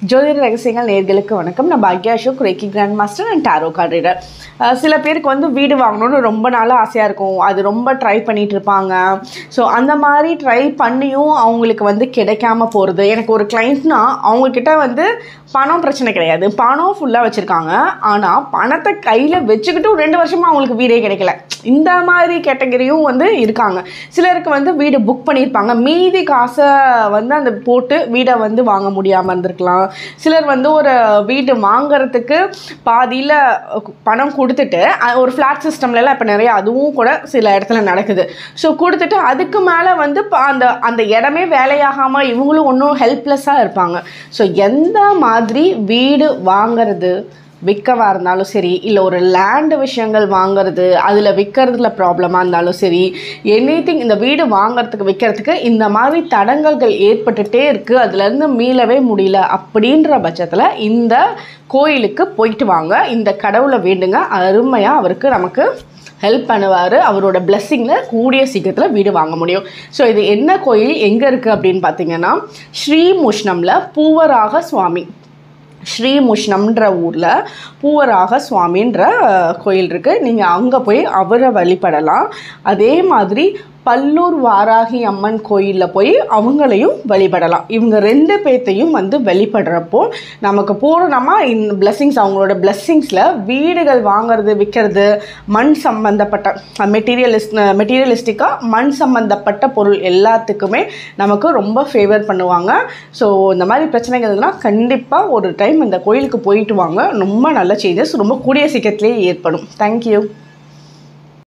ஜோதிட ரகசியங்கள் நேர்களுக்கு வணக்கம் நான் பாக்யா Ashok reiki grand master and tarot card reader ah சில பேருக்கு வந்து வீடு வாங்கணும்னு ரொம்ப நாளாக ஆசையாக இருக்கும் அது ரொம்ப ட்ரை பண்ணிட்டு இருப்பாங்க ஸோ அந்த மாதிரி ட்ரை பண்ணியும் அவங்களுக்கு வந்து கிடைக்காம போகிறது எனக்கு ஒரு கிளைண்ட்னா அவங்கக்கிட்ட வந்து பணம் பிரச்சனை கிடையாது பணம் ஃபுல்லாக வச்சுருக்காங்க ஆனால் பணத்தை கையில் வச்சுக்கிட்டு ஒரு ரெண்டு வருஷமாக அவங்களுக்கு வீடே கிடைக்கல இந்த மாதிரி கேட்டகரியும் வந்து இருக்காங்க சிலருக்கு வந்து வீடு புக் பண்ணியிருப்பாங்க மீதி காசை வந்து அந்த போட்டு வீடை வந்து வாங்க முடியாமல் இருந்திருக்கலாம் சிலர் வந்து ஒரு வீடு வாங்குறதுக்கு பாதியில் பணம் கொடுத்துட்டு அ- ஒரு ஃப்ளாட் சிஸ்டம்லலாம் இப்போ நிறைய அதுவும் கூட சில இடத்துல நடக்குது ஸோ கொடுத்துட்டு அதுக்கு மேலே வந்து ப- அந்த அந்த இடமே வேலையாகாமல் இவங்களும் ஒன்றும் ஹெல்ப்லெஸ்ஸாக இருப்பாங்க ஸோ எந்த மாதிரி வீடு வாங்குறது விற்கவா இருந்தாலும் சரி இல்லை ஒரு லேண்டு விஷயங்கள் வாங்குறது அதில் விற்கிறதுல ப்ராப்ளமாக இருந்தாலும் சரி எனிதிங் இந்த வீடு வாங்குறதுக்கு விற்கிறதுக்கு இந்த மாதிரி தடங்கல்கள் ஏற்பட்டுட்டே இருக்குது அதுலேருந்து மீளவே முடியல அப்படின்ற பட்சத்தில் இந்த கோயிலுக்கு போயிட்டு வாங்க இந்த கடவுளை வேண்டுங்க அருமையாக அவருக்கு நமக்கு ஹெல்ப் பண்ணுவார் அவரோட பிளெஸ்ஸிங்கில் கூடிய சீக்கிரத்தில் வீடு வாங்க முடியும் ஸோ இது என்ன கோயில் எங்கே இருக்குது அப்படின்னு பார்த்தீங்கன்னா ஸ்ரீமுஷ்ணமில் பூவராக சுவாமி ஸ்ரீமுஷ்ணம்ன்ற ஊரில் பூவராக சுவாமின்ற அஹ், கோயில் இருக்குது நீங்கள் அங்கே போய் அவரை வழிபடலாம் அதே மாதிரி பல்லூர் வாராகி அம்மன் கோயிலில் போய் அவங்களையும் வழிபடலாம் இவங்க ரெண்டு பேர்த்தையும் வந்து வழிபடுறப்போ நமக்கு பூரணமாக இந்த பிளெஸ்ஸிங்ஸ் அவங்களோட பிளெஸ்ஸிங்ஸில் வீடுகள் வாங்குறது விற்கிறது மண் சம்பந்தப்பட்ட மெட்டீரியலிஸ்ட் மெட்டீரியலிஸ்டிக்காக மண் சம்பந்தப்பட்ட பொருள் எல்லாத்துக்குமே நமக்கு ரொம்ப ஃபேவர் பண்ணுவாங்க ஸோ இந்த மாதிரி பிரச்சனைகள்லாம் கண்டிப்பாக ஒரு டைம் இந்த கோயிலுக்கு போயிட்டு வாங்க ரொம்ப நல்ல சேஞ்சஸ் ரொம்ப கூடிய சீக்கிரத்திலே ஏற்படும் தேங்க்யூ